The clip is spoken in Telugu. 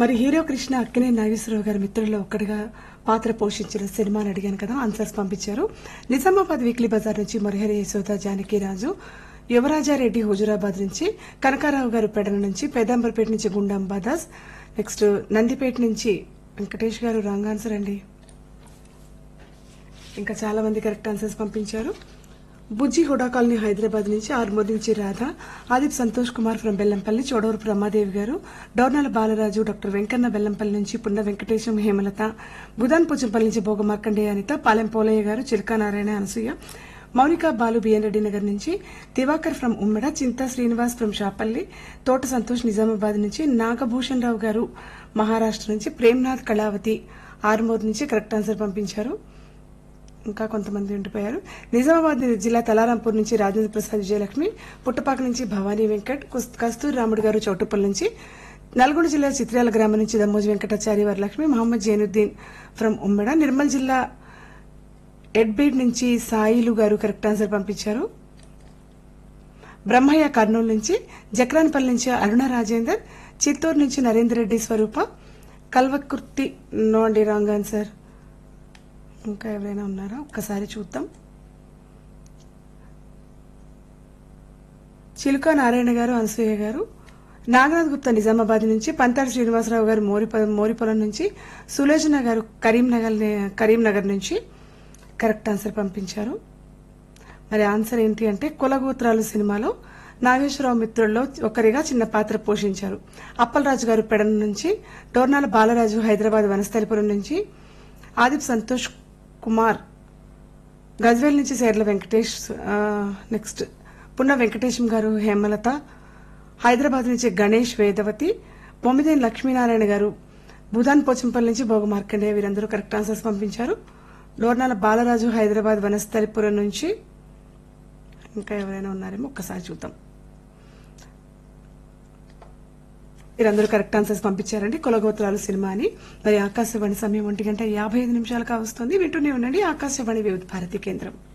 మరి హీరో కృష్ణ అక్కినే నాగేశ్వరరావు గారి మిత్రుల్లో ఒక్కడిగా పాత్ర పోషించిన సినిమాని అడిగాను కదా ఆన్సర్స్ పంపించారు నిజామాబాద్ వీక్లీ బజార్ నుంచి మురహరి యశోద జానకిరాజు యువరాజారెడ్డి హుజురాబాద్ నుంచి కనకారావు గారు పెడన నుంచి పేదంబరపేట నుంచి గుండాంబాదాస్ నెక్స్ట్ నందిపేట నుంచి వెంకటేష్ గారు రాంగ్ ఆన్సర్ అండి ఇంకా చాలా మంది కరెక్ట్ ఆన్సర్స్ పంపించారు బుజ్జి హుడా కాలనీ హైదరాబాద్ నుంచి ఆర్మూర్ నుంచి రాధ ఆదిప్ సంతోష్ కుమార్ ఫ్రం బెల్లంపల్లి చోడవరు రమాదేవి గారు డోర్నాల బాలరాజు డాక్టర్ వెంకన్న బెల్లంపల్లి నుంచి పున్న వెంకటేశం హేమలత బుధాన్ పూచంపల్లి నుంచి భోగ మార్కండేయ అనిత పాలెం పోలయ్య గారు చిలకా నారాయణ అనసూయ మౌనిక బాలు బిఎన్ రెడ్డి నగర్ నుంచి దివాకర్ ఫ్రం ఉమ్మడ చింతా శ్రీనివాస్ ఫ్రం షాపల్లి తోట సంతోష్ నిజామాబాద్ నుంచి నాగభూషణ్ రావు గారు మహారాష్ట్ర నుంచి ప్రేమ్నాథ్ కళావతి ఆర్మూర్ నుంచి కరెక్ట్ ఆన్సర్ పంపించారు ఇంకా కొంతమంది ఉండిపోయారు నిజామాబాద్ జిల్లా తలారాంపూర్ నుంచి రాజేంద్ర ప్రసాద్ విజయలక్ష్మి పుట్టపాక నుంచి భవానీ వెంకట్ కుస్- కస్తూరి రాముడు గారు చౌటుప్పల్ నుంచి నల్గొండ జిల్లా చిత్రాల గ్రామం నుంచి దమ్మోజు వెంకటాచారి వరలక్ష్మి మహమ్మద్ జైనుద్దీన్ ఫ్రం ఉమ్మడ నిర్మల్ జిల్లా ఎడ్బీడ్ నుంచి సాయిలు గారు కరెక్ట్ ఆన్సర్ పంపించారు బ్రహ్మయ్య కర్నూలు నుంచి జక్రాన్పల్లి నుంచి అరుణ రాజేందర్ చిత్తూరు నుంచి నరేందర్ రెడ్డి స్వరూప కల్వకుర్తి నో అండి రాంగ్ ఆన్సర్ ఇంకా ఎవరైనా ఉన్నారా ఒక్కసారి చూద్దాం చిలుక నారాయణ గారు అనసూయ గారు నాగనాథ్ గుప్తా నిజామాబాద్ నుంచి పంతాడు శ్రీనివాసరావు గారు మోరిప మోరిపొలం నుంచి సులోచన గారు కరీంనగర్ కరీంనగర్ నుంచి కరెక్ట్ ఆన్సర్ పంపించారు మరి ఆన్సర్ ఏంటి అంటే కులగోత్రాలు సినిమాలో నాగేశ్వరరావు మిత్రుల్లో ఒకరిగా చిన్న పాత్ర పోషించారు అప్పలరాజు గారు పెడన నుంచి డోర్నాల బాలరాజు హైదరాబాద్ వనస్థలిపురం నుంచి ఆదిప్ సంతోష్ కుమార్ గజ్వేల్ నుంచి సేర్ల వెంకటేష్ ఆ, నెక్స్ట్ పున్న వెంకటేశం గారు హేమలత హైదరాబాద్ నుంచి గణేష్ వేదవతి బొమ్మిదేని లక్ష్మీనారాయణ గారు భూదాన్ పోచంపల్లి నుంచి భోగ మార్కండేయ వీరందరూ కరెక్ట్ ఆన్సర్స్ పంపించారు డోర్నాల బాలరాజు హైదరాబాద్ వనస్థలిపురం నుంచి ఇంకా ఎవరైనా ఉన్నారేమో ఒక్కసారి చూద్దాం మీరందరూ కరెక్ట్ ఆన్సర్స్ పంపించారండి కులగోత్రాలు సినిమా అని మరి ఆకాశవాణి సమయం ఒంటి గంట యాభై ఐదు నిమిషాలు కావస్తుంది వింటూనే ఉండండి ఆకాశవాణి వివిధ భారతి కేంద్రం